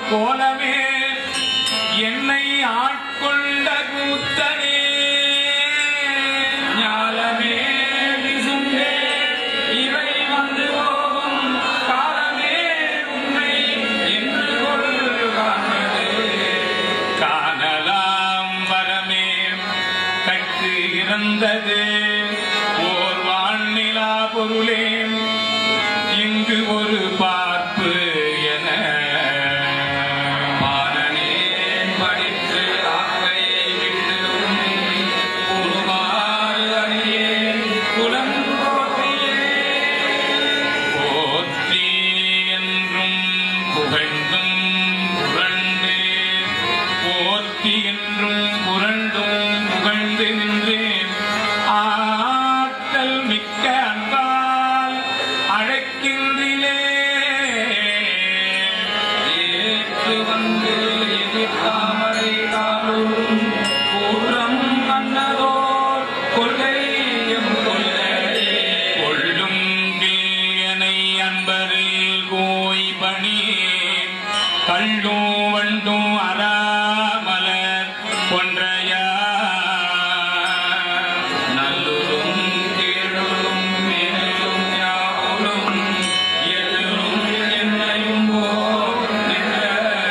கோலமே என்னை ஆட்கொண்ட கூத்தனே ஞாலமே விசும்பே இவை வந்து போகும் காலமே உன்னை என்று கொள்கானது காணலாம் வரமே கட்டு இறந்தது ஓர் வான்நிலா பொருளே இங்கு ஒரு பார்ப்பு என மானனே படித்து ஆக்கையை விட்டு உருமாறு அணியே குலம் போற்றியே போற்றி என்றும் புகழ்ந்தும் புரண்டு போற்றி என்றும் புரண்டும் புகழ்ந்து நின்றேன் ஆற்றல் மிக்க அன்பால் அழைக்கின்றிலே ஏற்று வந்து எதிர்த்தாமரை காலும் கூற்றம் கண்ணதோர் கொள்கையும் கொள்ளே கொள்ளும் கேயனை அன்பரில் கோய் பணி கள்ளோ வண்டோ அறாமலர் கொன்றையா நல்லுரும் கீழும் மேலும் யாவும் எதிரும் என்னையும் போல் நின்ற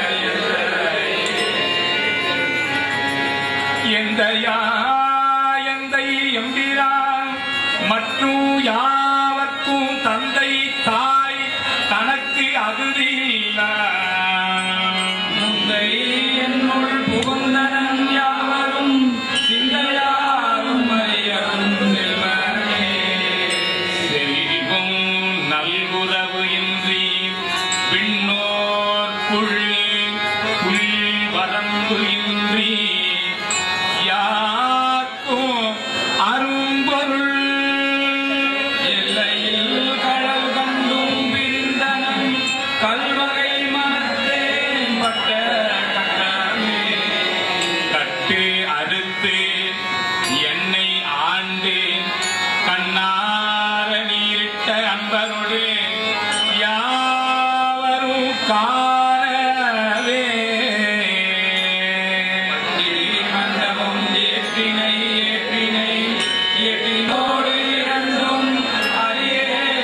எந்த எந்தை எம்பிரான் மற்றும் யாவர்க்கும் தந்தை தாய் தனக்கு அகுதியில்ல முந்தை என்னுள் புகுந்தனன் யாவரும் சிந்தையாரும் ஐயரும் செல்வனே செல்வம் நல்குதவு இன்றி விண்ணோர் புல் புல் வரம்பு இன்றி யாக்கும் அரும்பொருள் எல்லையில் கடல் கண்டும் பிரிந்தனம் கல்வகை மனத்தேன் பட்ட கட்டமே கட்டு அறுத்து என்னை ஆண்டு கண்ணார நீரிட்ட அன்பரோடு யாவரும் காணவே மண்டபம் ஏற்றினை ஏற்றினை ஏற்றினோடு இரண்டும் அறியே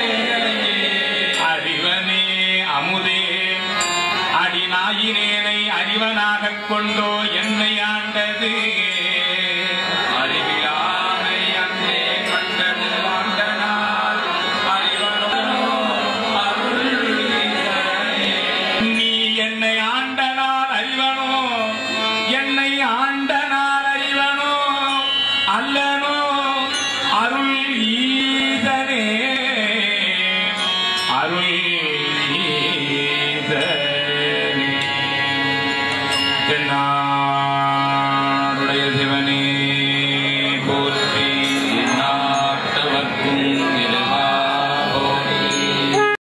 அறிவனே அமுதே அடிநாயினேனை அறிவனாகக் கொண்டோ என்னை ஆண்டது அறிவிலாமை அன்றே கண்டது ஆண்டனால் அறிவனோ அருள் ஈசனே. நீ என்னை ஆண்டனால் அறிவனோ என்னை ஆண்டனால் அறிவனோ அல்லனோ அருள் ஈதனே அருள் ஈதனே தென்னா